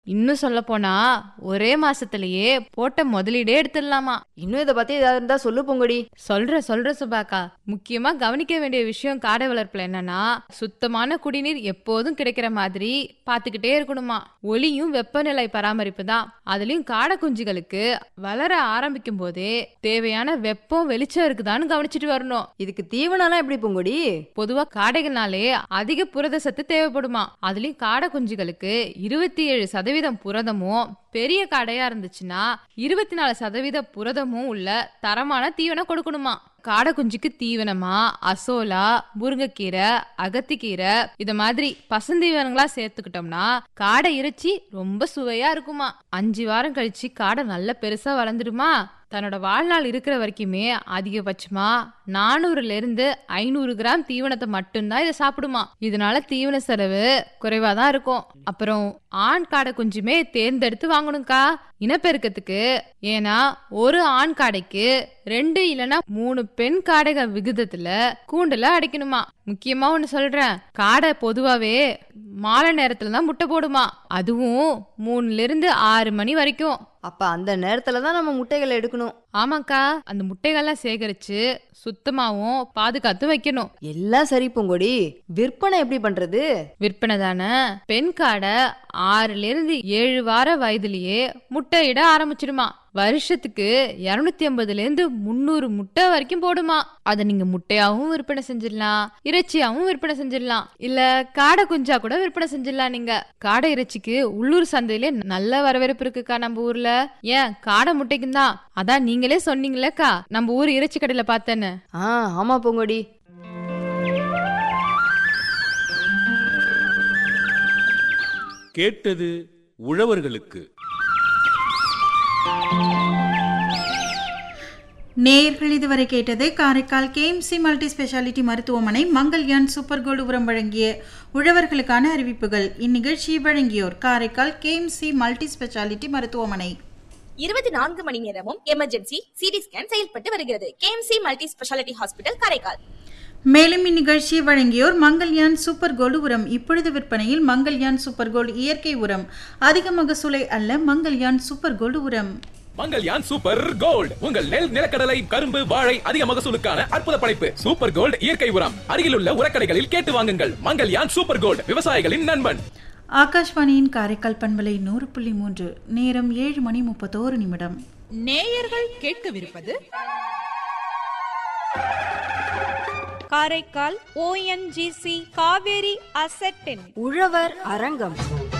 இன்னும் சொல்ல போனா ஒரே மாசத்திலேயே போட்ட முதலீடே எடுத்துடலாமா இன்னும் இதை பத்தி ஏதாவது இருந்தா சொல்லு பொங்கடி சொல்ற சொல்ற சுபாக்கா முக்கியமா கவனிக்க வேண்டிய விஷயம் காடை வளர்ப்புல என்னன்னா சுத்தமான குடிநீர் எப்போதும் கிடைக்கிற மாதிரி பாத்துக்கிட்டே இருக்கணுமா ஒளியும் வெப்பநிலை பராமரிப்பு தான் அதுலயும் காடை குஞ்சுகளுக்கு வளர ஆரம்பிக்கும் போதே தேவையான வெப்பம் வெளிச்சம் இருக்குதான்னு கவனிச்சிட்டு வரணும் இதுக்கு தீவனம்லாம் எப்படி பொங்கடி பொதுவா காடைகள்னாலே அதிக புரத சத்து தேவைப்படுமா அதுலயும் காடை குஞ்சுகளுக்கு இருபத்தி ஏழு சதவீதம் புரதமும் பெரிய காடையா இருந்துச்சுன்னா இருபத்தி நாலு சதவீத புரதமும் உள்ள தரமான தீவனம் கொடுக்கணுமா காடை குஞ்சுக்கு தீவனமா அசோலா முருங்கைக்கீரை அகத்திக்கீரை இத மாதிரி பசந்தீவனங்களா சேர்த்துக்கிட்டோம்னா காடை இறைச்சி ரொம்ப சுவையா இருக்குமா அஞ்சு வாரம் கழிச்சு காடை நல்ல பெருசா வளர்ந்துடுமா தன்னோட வாழ்நாள் இருக்கிற வரைக்குமே அதிகபட்சமா நானூறுல இருந்து ஐநூறு கிராம் தீவனத்தை மட்டும்தான் இதை சாப்பிடுமா இதனால தீவன செலவு குறைவா தான் இருக்கும் அப்புறம் ஆண் காடை குஞ்சுமே தேர்ந்தெடுத்து வாங்கணும்க்கா இனப்பெருக்கத்துக்கு ஏன்னா ஒரு ஆண் காடைக்கு ரெண்டு இல்லனா மூணு பெண் காடைகள் விகிதத்துல கூண்டுல அடைக்கணுமா முக்கியமா ஒண்ணு சொல்றேன் காடை பொதுவாவே மாலை நேரத்துல தான் முட்டை போடுமா அதுவும் மூணுல இருந்து ஆறு மணி வரைக்கும் அப்ப அந்த நேரத்துல தான் நம்ம முட்டைகளை எடுக்கணும் ஆமாக்கா அந்த முட்டைகள்லாம் சேகரிச்சு சுத்தமாவும் பாதுகாத்து வைக்கணும் எல்லாம் சரி பொங்கடி விற்பனை எப்படி பண்றது விற்பனை தானே பெண் காடை ஆறுல இருந்து ஏழு வார வயதுலயே முட்டையிட ஆரம்பிச்சிடுமா வருஷத்துக்கு இருநூத்தி ஐம்பதுல இருந்து முந்நூறு முட்டை வரைக்கும் போடுமா அதை நீங்க முட்டையாவும் விற்பனை செஞ்சிடலாம் இறைச்சியாவும் விற்பனை செஞ்சிடலாம் இல்ல காடை குஞ்சா கூட விற்பனை செஞ்சிடலாம் நீங்க காடை இறைச்சிக்கு உள்ளூர் சந்தையிலே நல்ல வரவேற்பு இருக்குக்கா நம்ம ஊர்ல ஏன் காடை முட்டைக்கும் தான் அதான் நீங்களே சொன்னீங்களேக்கா நம்ம ஊர் இறைச்சி கடையில பார்த்தேன்னு ஆ ஆமா பொங்கடி கேட்டது உழவர்களுக்கு நேயர்கள் இதுவரை கேட்டது காரைக்கால் கேஎம்சி மல்டி ஸ்பெஷாலிட்டி மருத்துவமனை மங்கல்யான் சூப்பர் கோல்டு உரம் வழங்கிய உழவர்களுக்கான அறிவிப்புகள் இந்நிகழ்ச்சியை வழங்கியோர் காரைக்கால் கேஎம்சி மல்டி ஸ்பெஷாலிட்டி மருத்துவமனை இருபத்தி நான்கு மணி நேரமும் எமர்ஜென்சி சிடி ஸ்கேன் செயல்பட்டு வருகிறது KMC multi speciality hospital Karaikal மேலும் இந்நிகழ்ச்சியை வழங்கியோர் மங்கல்யான் சூப்பர் கோல்டு உரம் இப்பொழுது விற்பனையில் மங்கல்யான் சூப்பர் கோல்டு இயற்கை உரம் அதிக மகசூலை அல்ல மங்கல்யான் சூப்பர் கோல்டு உரம் மங்கல்யான் சூப்பர் கோல்ட் உங்கள் நெல் நிலக்கடலை கரும்பு வாழை அதிக மகசூலுக்கான அற்புத படைப்பு சூப்பர் கோல்ட் இயற்கை உரம் அருகிலுள்ள உரக்கடைகளில் கேட்டு வாங்குங்கள் மங்கல்யான் சூப்பர் கோல்ட் விவசாயிகளின் நண்பன் ஆகாஷ்வாணியின் காரைக்கால் பண்பலை நூறு புள்ளி மூன்று நேரம் ஏழு மணி முப்பத்தோரு நிமிடம் நேயர்கள் கேட்கவிருப்பது காரைக்கால் ஓஎன்ஜிசி காவேரி அசட்டின் உழவர் அரங்கம்